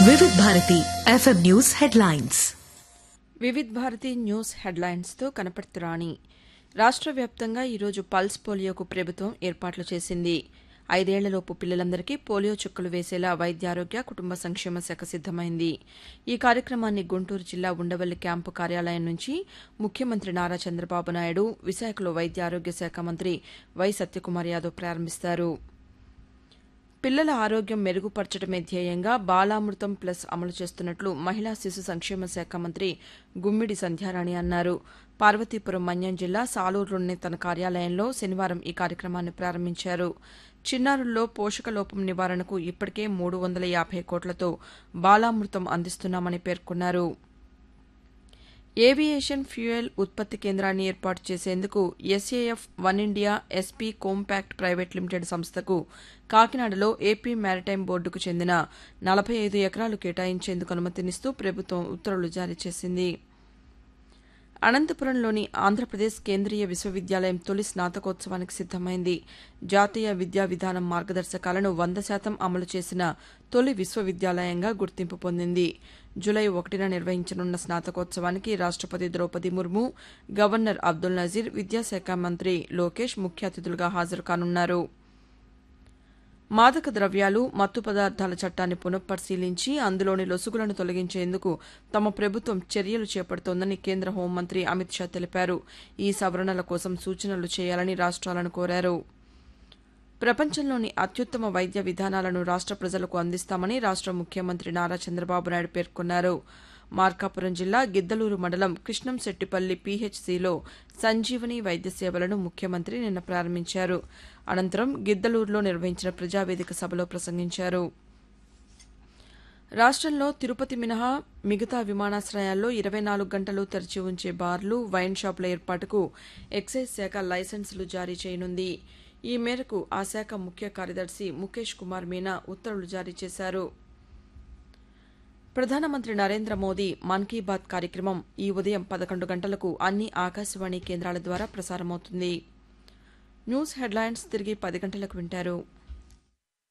వివిధ Bharati FM news headlines Vividh Bharati news హెడ్లైన్స్తో కనపడుతురాణి రాష్ట్ర వ్యాప్తంగా ఈరోజు పల్స్ పోలియోకు ప్రభుత్వం ఏర్పాట్లు చేసింది ఐదేళ్లలోపు పిల్లలందరికీ పోలియో చుక్కలు వేసేలా వైద్యారోగ్య కుటుంబ సంక్షేమ శాఖ సిద్దమైంది ఈ కార్యక్రమాన్ని గుంటూరు జిల్లా ఉండవల్లి క్యాంపు కార్యాలయం నుంచి ముఖ్యమంత్రి నారా చంద్రబాబు నాయుడు విశాఖలో వైద్య ఆరోగ్య శాఖ మంత్రి వై సత్యకుమార్ యాదవ్ ప్రారంభిస్తారు పిల్లల ఆరోగ్యం మెరుగుపరచడమే ధ్యేయంగా బాలామృతం ప్లస్ అమలు చేస్తున్నట్లు మహిళా శిశు సంక్షేమ శాఖ మంత్రి గుమ్మిడి సంధ్యారాణి అన్నారు పార్వతీపురం మన్యం జిల్లా సాలూరులోని తన కార్యాలయంలో శనివారం ఈ కార్యక్రమాన్ని ప్రారంభించారు చిన్నారుల్లో పోషక లోపం నివారణకు ఇప్పటికే మూడు వందల యాభై కోట్లతో బాలామృతం అందిస్తున్నామని పేర్కొన్నారు ఏవియేషన్ ఫ్యూయల్ ఉత్పత్తి కేంద్రాన్ని ఏర్పాటు చేసేందుకు SAF one India SP compact private limited సంస్థకు కాకినాడలో ఏపీ మారిటైమ్ బోర్డుకు చెందిన నలభై ఐదు ఎకరాలు కేటాయించేందుకు అనుమతినిస్తూ ప్రభుత్వం ఉత్తర్వులు జారీ చేసింది అనంతపురంలోని ఆంధ్రప్రదేశ్ కేంద్రీయ విశ్వవిద్యాలయం తొలి స్నాతకోత్సవానికి సిద్దమైంది జాతీయ విద్యా విధానం మార్గదర్శకాలను వంద శాతం అమలు చేసిన తొలి విశ్వవిద్యాలయంగా గుర్తింపు పొందింది జులై ఒకటిన నిర్వహించనున్న స్నాతకోత్సవానికి రాష్టపతి ద్రౌపది ముర్ము గవర్నర్ అబ్దుల్ నజీర్ విద్యాశాఖ మంత్రి లోకేష్ ముఖ్య అతిథులుగా హాజరు కానున్నారు మాదక ద్రవ్యాలు మత్తు పదార్థాల చట్టాన్ని పునఃపరిశీలించి అందులోని లొసుగులను తొలగించేందుకు తమ ప్రభుత్వం చర్యలు చేపడుతోందని కేంద్ర హోంమంత్రి అమిత్ షా తెలిపారు ఈ సవరణల కోసం సూచనలు చేయాలని రాష్ట్రాలను కోరారు ప్రపంచంలోని అత్యుత్తమ వైద్య విధానాలను రాష్ట్ర ప్రజలకు అందిస్తామని రాష్ట్ర ముఖ్యమంత్రి నారా చంద్రబాబు నాయుడు పేర్కొన్నారు మార్కాపురం జిల్లా గిద్దలూరు మండలం కృష్ణంశెట్టిపల్లి పీహెచ్సీలో సంజీవని వైద్య సేవలను ముఖ్యమంత్రి నిన్న ప్రారంభించారు అనంతరం గిద్దలూరులో నిర్వహించిన ప్రజావేదిక సభలో ప్రసంగించారు రాష్ట్రంలో తిరుపతి మినహా మిగతా విమానాశ్రయాల్లో ఇరవై నాలుగు గంటలు తెరిచి ఉంచే బార్లు వైన్ షాపుల ఏర్పాటుకు ఎక్సైజ్ శాఖ లైసెన్సులు జారీ చేయనుంది ఈ మేరకు ఆ శాఖ ముఖ్య కార్యదర్శి ముఖేష్ కుమార్ మీనా ఉత్తర్వులు జారీ చేశారు ప్రధానమంత్రి నరేంద్ర మోదీ మన్ కీ బాత్ కార్యక్రమం ఈ ఉదయం పదకొండు గంటలకు అన్ని ఆకాశవాణి కేంద్రాల ద్వారా ప్రసారమవుతుంది న్యూస్ హెడ్లైన్స్ తిరిగి పది గంటలకు వింటారు